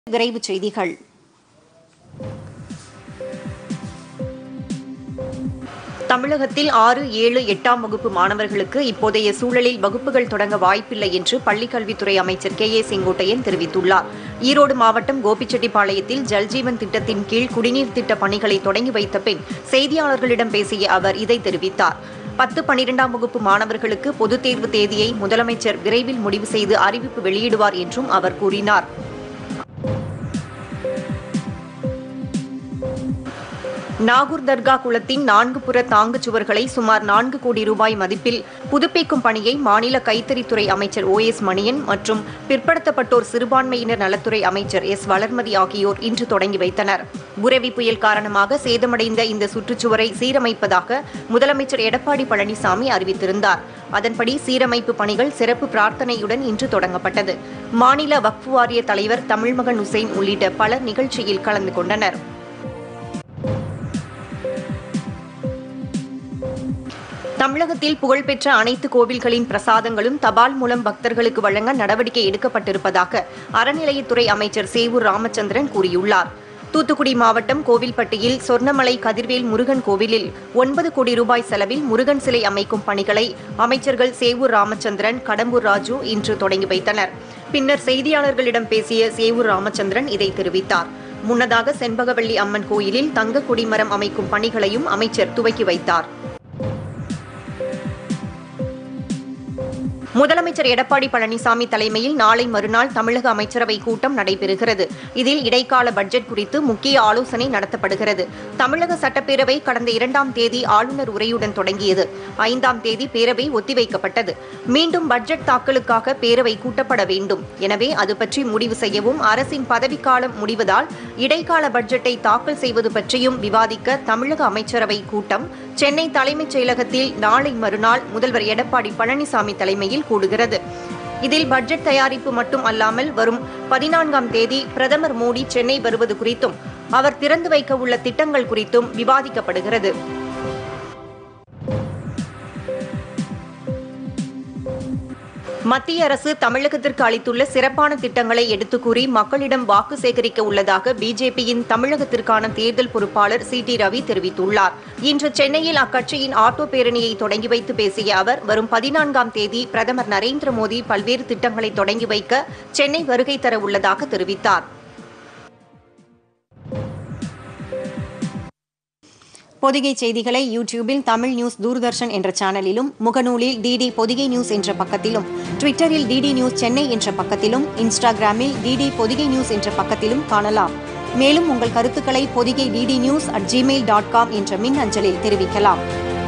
விரைவுச் செய்திகள் தமிழகத்தில் ஆறு ஏழு எட்டாம் வகுப்பு மாணவர்களுக்கு இப்போதைய சூழலில் வகுப்புகள் தொடங்க வாய்ப்பில்லை என்று பள்ளிக்கல்வித்துறை அமைச்சர் கே ஏ செங்கோட்டையன் தெரிவித்துள்ளார் ஈரோடு மாவட்டம் கோபிச்செட்டிப்பாளையத்தில் ஜல்ஜீவன் திட்டத்தின் கீழ் குடிநீர் திட்ட பணிகளை தொடங்கி வைத்த பின் செய்தியாளர்களிடம் பேசிய அவர் இதை தெரிவித்தார் பத்து பனிரெண்டாம் வகுப்பு மாணவர்களுக்கு பொதுத் தேர்வு தேதியை முதலமைச்சர் விரைவில் முடிவு செய்து அறிவிப்பு வெளியிடுவார் என்றும் அவர் கூறினார் நாகூர் தர்கா குளத்தின் நான்கு புற தாங்குச் சுவர்களை சுமார் நான்கு கோடி ரூபாய் மதிப்பில் புதுப்பிக்கும் பணியை மாநில கைத்தறித்துறை அமைச்சர் ஓ எஸ் மணியன் மற்றும் பிற்படுத்தப்பட்டோர் சிறுபான்மையினர் நலத்துறை அமைச்சர் எஸ் வளர்மதி ஆகியோர் இன்று தொடங்கி வைத்தனர் புரெவி புயல் காரணமாக சேதமடைந்த இந்த சுற்றுச்சுவரை சீரமைப்பதாக முதலமைச்சர் எடப்பாடி பழனிசாமி அறிவித்திருந்தார் அதன்படி சீரமைப்பு பணிகள் சிறப்பு பிரார்த்தனையுடன் இன்று தொடங்கப்பட்டது மாநில வக்ஃபு வாரிய தலைவர் தமிழ்மகன் உசேன் உள்ளிட்ட பலர் நிகழ்ச்சியில் கலந்து கொண்டனர் தமிழகத்தில் புகழ்பெற்ற அனைத்து கோவில்களின் பிரசாதங்களும் தபால் மூலம் பக்தர்களுக்கு வழங்க நடவடிக்கை எடுக்கப்பட்டிருப்பதாக அறநிலையத்துறை அமைச்சர் சேவூர் ராமச்சந்திரன் கூறியுள்ளார் தூத்துக்குடி மாவட்டம் கோவில்பட்டியில் சொர்ணமலை கதிர்வேல் முருகன் கோவிலில் ஒன்பது கோடி ரூபாய் செலவில் முருகன் சிலை அமைக்கும் பணிகளை அமைச்சர்கள் சேவூர் ராமச்சந்திரன் கடம்பூர் ராஜு இன்று தொடங்கி வைத்தனர் பின்னர் செய்தியாளர்களிடம் பேசிய சேவூர் ராமச்சந்திரன் இதை தெரிவித்தார் முன்னதாக செண்பகவள்ளி அம்மன் கோயிலில் தங்க கொடிமரம் அமைக்கும் பணிகளையும் அமைச்சர் துவக்கி வைத்தார் முதலமைச்சர் எடப்பாடி பழனிசாமி தலைமையில் நாளை மறுநாள் தமிழக அமைச்சரவை கூட்டம் நடைபெறுகிறது இதில் இடைக்கால பட்ஜெட் குறித்து முக்கிய ஆலோசனை நடத்தப்படுகிறது தமிழக சட்டப்பேரவை கடந்த இரண்டாம் தேதி ஆளுநர் உரையுடன் தொடங்கியது ஐந்தாம் தேதி பேரவை ஒத்திவைக்கப்பட்டது மீண்டும் பட்ஜெட் தாக்கலுக்காக பேரவை கூட்டப்பட வேண்டும் எனவே அது பற்றி முடிவு செய்யவும் அரசின் பதவிக்காலம் முடிவதால் இடைக்கால பட்ஜெட்டை தாக்கல் செய்வது பற்றியும் விவாதிக்க தமிழக அமைச்சரவை கூட்டம் சென்னை தலைமைச் செயலகத்தில் நாளை மறுநாள் முதல்வர் எடப்பாடி பழனிசாமி தலைமையில் கூடுகிறது இதில் பட்ஜெட் தயாரிப்பு மட்டும் அல்லாமல் வரும் பதினான்காம் தேதி பிரதமர் மோடி சென்னை வருவது குறித்தும் அவர் திறந்து வைக்க உள்ள திட்டங்கள் குறித்தும் விவாதிக்கப்படுகிறது மத்திய அரசு தமிழகத்திற்கு அளித்துள்ள சிறப்பான திட்டங்களை எடுத்துக் கூறி மக்களிடம் வாக்கு சேகரிக்க உள்ளதாக பிஜேபியின் தமிழகத்திற்கான தேர்தல் பொறுப்பாளர் சி டி ரவி தெரிவித்துள்ளார் இன்று சென்னையில் அக்கட்சியின் ஆட்டோ பேரணியை தொடங்கி வைத்து பேசிய அவர் வரும் பதினான்காம் தேதி பிரதமர் நரேந்திர மோடி பல்வேறு திட்டங்களை தொடங்கி வைக்க சென்னை வருகை தர உள்ளதாக தெரிவித்தார் பொதிகை செய்திகளை யூடியூபில் தமிழ் நியூஸ் தூர்தர்ஷன் என்ற சேனலிலும் முகநூலில் டிடி பொதிகை நியூஸ் என்ற பக்கத்திலும் ட்விட்டரில் டிடி நியூஸ் சென்னை என்ற பக்கத்திலும் இன்ஸ்டாகிராமில் டிடி பொதிகை நியூஸ் என்ற பக்கத்திலும் காணலாம் மேலும் உங்கள் கருத்துக்களை Pothigai DD news at Gmail dot com என்ற மின் அஞ்சலில் தெரிவிக்கலாம்